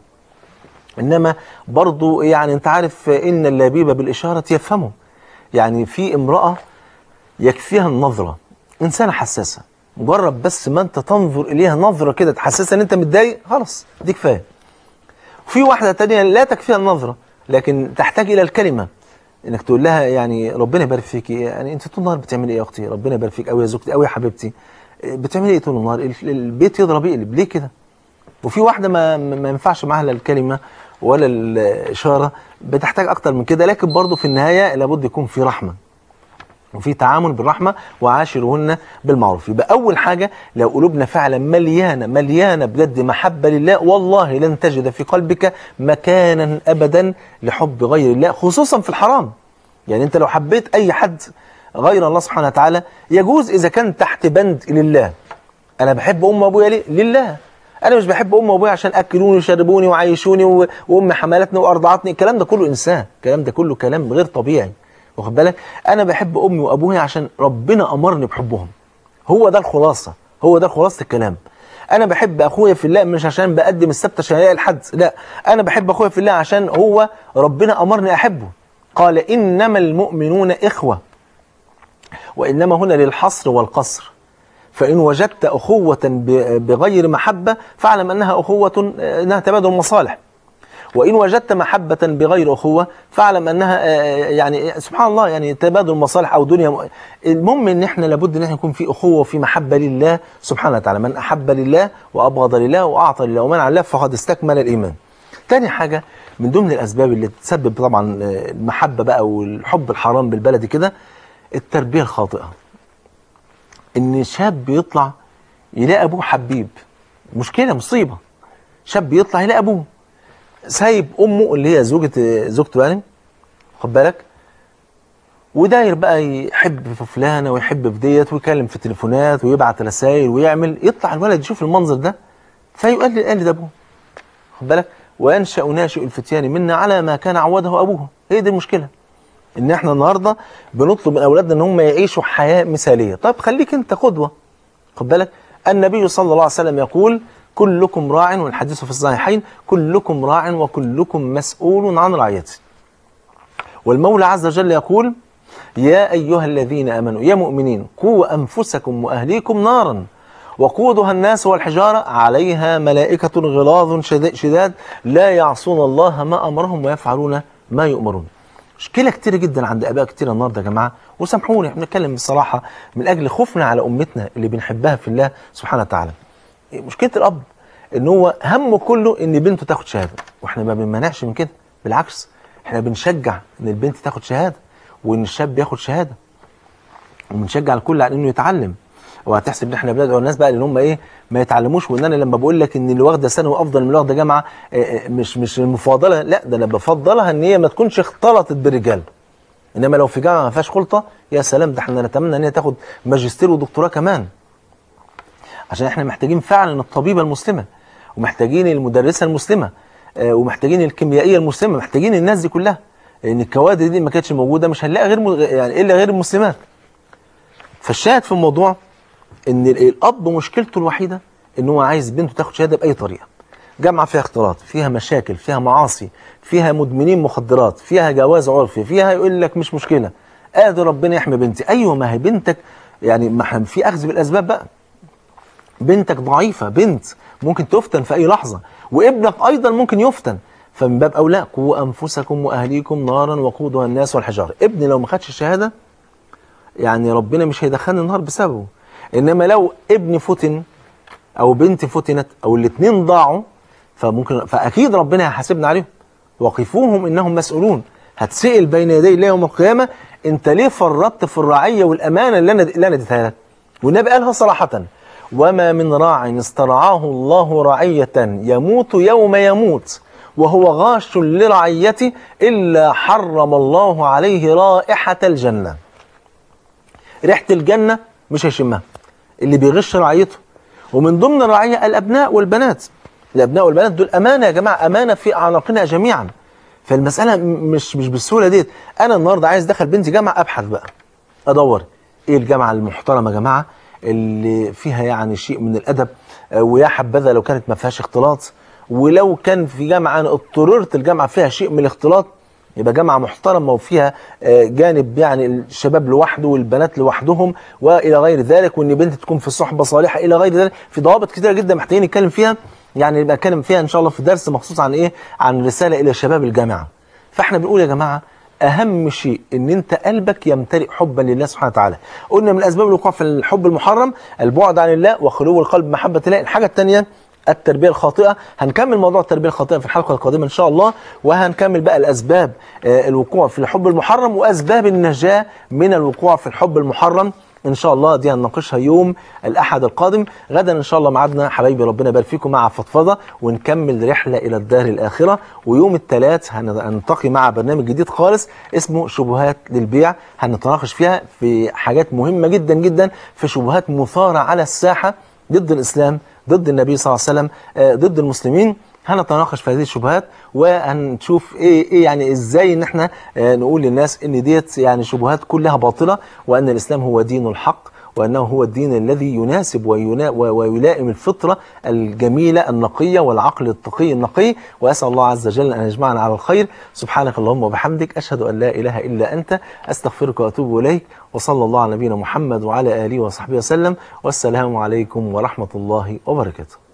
انما برضو يعني انت عارف ان اللبيب بالاشاره يفهمه يعني في امراه يكفيها النظره انسانه حساسه مجرد بس ما انت تنظر اليها نظره كده تحسسها ان انت متضايق خلاص دي كفايه وفي واحده تانية لا تكفيها النظره لكن تحتاج الى الكلمه انك تقول لها يعني ربنا يبارك فيكي يعني انت طول النهار بتعملي ايه يا اختي ربنا يبارك فيك قوي يا زوجتي قوي يا حبيبتي بتعملي ايه طول النهار ال- البيت يضرب يقلب ليه كده وفي واحده ما ما ينفعش معاها لا الكلمه ولا الاشاره بتحتاج اكتر من كده لكن برضه في النهايه لابد يكون في رحمه وفي تعامل بالرحمة وعاشرهن بالمعروف يبقى أول حاجة لو قلوبنا فعلا مليانة مليانة بجد محبة لله والله لن تجد في قلبك مكانا أبدا لحب غير الله خصوصا في الحرام يعني أنت لو حبيت أي حد غير الله سبحانه وتعالى يجوز إذا كان تحت بند لله أنا بحب أم وأبويا ليه؟ لله أنا مش بحب أم وأبويا عشان أكلوني ويشربوني وعيشوني و- وأم حملتني وأرضعتني الكلام ده كله إنسان الكلام ده كله كلام غير طبيعي واخد بالك انا بحب امي وابويا عشان ربنا امرني بحبهم هو ده الخلاصه هو ده خلاصه الكلام انا بحب اخويا في الله مش عشان بقدم السبت عشان الاقي لحد لا انا بحب اخويا في الله عشان هو ربنا امرني احبه قال انما المؤمنون اخوه وانما هنا للحصر والقصر فإن وجدت أخوة ب- بغير محبة فاعلم أنها أخوة أنها تبادل مصالح وإن وجدت محبة بغير أخوة فاعلم أنها آه، يعني سبحان الله يعني تبادل مصالح أو دنيا م- المهم إن إحنا لابد إن إحنا يكون في أخوة وفي محبة لله سبحانه وتعالى من أحب لله وأبغض لله وأعطى لله ومنع لله فقد استكمل الإيمان تاني حاجة من ضمن الأسباب اللي تسبب طبعا آه، المحبة بقى والحب الحرام بالبلدي كده التربية الخاطئة ان شاب يطلع يلاقي ابوه حبيب مشكله مصيبه شاب يطلع يلاقي ابوه سايب امه اللي هي زوجة زوجته يعني خد بالك وداير بقى يحب في فلانه ويحب في ديت ويكلم في تليفونات ويبعت رسائل ويعمل يطلع الولد يشوف المنظر ده فيقلد قلد ابوه خد بالك وينشا ناشئ الفتيان منا على ما كان عوده ابوه هي دي المشكله ان احنا النهارده بنطلب من اولادنا ان هم يعيشوا حياه مثاليه طب خليك انت قدوه خد بالك النبي صلى الله عليه وسلم يقول كلكم راع والحديث في الصحيحين كلكم راع وكلكم مسؤول عن رعيته والمولى عز وجل يقول يا أيها الذين آمنوا يا مؤمنين قوا أنفسكم وأهليكم نارا وقودها الناس والحجارة عليها ملائكة غلاظ شد- شداد لا يعصون الله ما أمرهم ويفعلون ما يؤمرون مشكلة كتيرة جدا عند آباء كتير النهارده يا جماعة وسامحوني احنا بنتكلم بصراحة من أجل خوفنا على أمتنا اللي بنحبها في الله سبحانه وتعالى مشكلة الأب إن هو همه كله إن بنته تاخد شهادة وإحنا ما بنمنعش من كده بالعكس إحنا بنشجع إن البنت تاخد شهادة وإن الشاب ياخد شهادة وبنشجع الكل على إنه يتعلم وهتحسب ان احنا بندعو الناس بقى ان هم ايه ما يتعلموش وان انا لما بقول لك ان اللي واخده ثانوي افضل من اللي واخده جامعه آه، آه، مش مش المفاضله لا ده انا بفضلها ان هي ما تكونش اختلطت بالرجال انما لو في جامعه ما فيهاش خلطه يا سلام ده احنا نتمنى ان هي تاخد ماجستير ودكتوراه كمان عشان احنا محتاجين فعلا الطبيبه المسلمه ومحتاجين المدرسه المسلمه آه، ومحتاجين الكيميائيه المسلمه محتاجين الناس دي كلها لان الكوادر دي ما كانتش موجوده مش هنلاقي غير م- يعني الا غير المسلمات فالشاهد في الموضوع ان ال- الاب مشكلته الوحيده ان هو عايز بنته تاخد شهاده باي طريقه جامعه فيها اختلاط فيها مشاكل فيها معاصي فيها مدمنين مخدرات فيها جواز عرفي فيها يقول لك مش مشكله قادر ربنا يحمي بنتي ايوه ما هي بنتك يعني ما احنا في اخذ بالاسباب بقى بنتك ضعيفه بنت ممكن تفتن في اي لحظه وابنك ايضا ممكن يفتن فمن باب اولى قوا انفسكم واهليكم نارا وقودها الناس والحجاره ابني لو ما خدش الشهاده يعني ربنا مش هيدخلني النار بسببه انما لو ابني فتن او بنتي فتنت او الاثنين ضاعوا فممكن فاكيد ربنا هيحاسبنا عليهم وقفوهم انهم مسؤولون هتسال بين يدي الله يوم القيامه انت ليه فرطت في الرعيه والامانه اللي انا اللي انا اديتها لك والنبي قالها صراحه وما من راع استرعاه الله رعيه يموت يوم يموت وهو غاش لرعيته الا حرم الله عليه رائحه الجنه ريحه الجنه مش هيشمها اللي بيغش رعيته ومن ضمن الرعيه الابناء والبنات الابناء والبنات دول امانه يا جماعه امانه في اعناقنا جميعا فالمساله م- مش مش بالسهوله ديت انا النهارده عايز ادخل بنتي جامعه ابحث بقى ادور ايه الجامعه المحترمه يا جماعه اللي فيها يعني شيء من الادب آه، ويا حبذا لو كانت ما فيهاش اختلاط ولو كان في جامعه انا اضطررت الجامعه فيها شيء من الاختلاط يبقى جامعه محترمه وفيها آه، جانب يعني الشباب لوحده والبنات لوحدهم والى غير ذلك وان بنت تكون في صحبه صالحه الى غير ذلك في ضوابط كتيره جدا محتاجين نتكلم فيها يعني نبقى نتكلم فيها ان شاء الله في درس مخصوص عن ايه عن رساله الى شباب الجامعه فاحنا بنقول يا جماعه اهم شيء ان انت قلبك يمتلئ حبا لله سبحانه وتعالى قلنا من اسباب الوقوع في الحب المحرم البعد عن الله وخلو القلب محبه الله الحاجه الثانيه التربية الخاطئة هنكمل موضوع التربية الخاطئة في الحلقة القادمة إن شاء الله وهنكمل بقى الأسباب آه، الوقوع في الحب المحرم وأسباب النجاة من الوقوع في الحب المحرم ان شاء الله دي هنناقشها يوم الاحد القادم غدا ان شاء الله ميعادنا حبايبي ربنا يبارك فيكم مع فضفضه ونكمل رحله الى الدار الاخره ويوم الثلاث هنلتقي مع برنامج جديد خالص اسمه شبهات للبيع هنتناقش فيها في حاجات مهمه جدا جدا في شبهات مثاره على الساحه ضد الاسلام ضد النبي صلى الله عليه وسلم آه، ضد المسلمين هنتناقش في هذه الشبهات وهنشوف ايه ايه يعني ازاي ان احنا آه، نقول للناس ان ديت يعني شبهات كلها باطله وان الاسلام هو دين الحق وانه هو الدين الذي يناسب وينا و- ويلائم الفطره الجميله النقيه والعقل التقي النقي واسال الله عز وجل ان يجمعنا على الخير سبحانك اللهم وبحمدك اشهد ان لا اله الا انت استغفرك واتوب اليك وصلى الله على نبينا محمد وعلى اله وصحبه وسلم والسلام عليكم ورحمه الله وبركاته